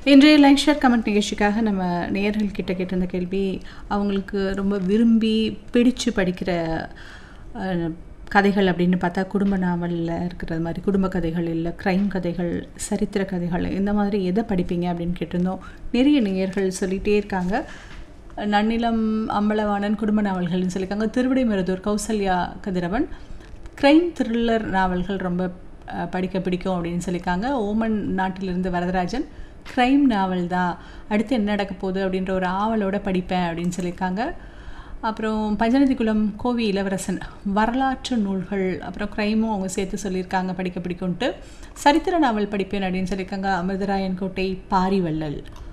இன்றைய like share comment நிகழ்ச்சிக்காக நம்ம நேயர்கள் கிட்ட கேட்டிருந்த கேள்வி அவங்களுக்கு ரொம்ப விரும்பி பிடிச்சு படிக்கிற அஹ், கதைகள் அப்படின்னு பார்த்தா குடும்ப நாவலில் இருக்கிறது மாதிரி குடும்ப கதைகள் இல்லை க்ரைம் கதைகள் சரித்திர கதைகள் இந்த மாதிரி எதை படிப்பீங்க அப்படின்னு கேட்டிருந்தோம் நிறைய நேயர்கள் சொல்லிகிட்டே இருக்காங்க நன்னிலம் அம்பலவாணன் குடும்ப நாவல்கள்னு சொல்லியிருக்காங்க திருவிடைமருதூர் கௌசல்யா கதிரவன் க்ரைம் த்ரில்லர் நாவல்கள் ரொம்ப அஹ், படிக்க பிடிக்கும் அப்படின்னு சொல்லியிருக்காங்க ஓமன் நாட்டிலிருந்து வரதராஜன் க்ரைம் நாவல் தான் அடுத்து என்ன நடக்க போகுது அப்படின்ற ஒரு ஆவலோட படிப்பேன் அப்படின்னு சொல்லியிருக்காங்க அப்புறம் பஞ்சநதிக்குளம் கோவி இளவரசன் வரலாற்று நூல்கள் அப்புறம் க்ரைமும் அவங்க சேர்த்து சொல்லியிருக்காங்க படிக்க பிடிக்கும்ட்டு சரித்திர நாவல் படிப்பேன் அப்படின்னு சொல்லியிருக்காங்க அமிர்தராயன் கோட்டை பாரிவள்ளல்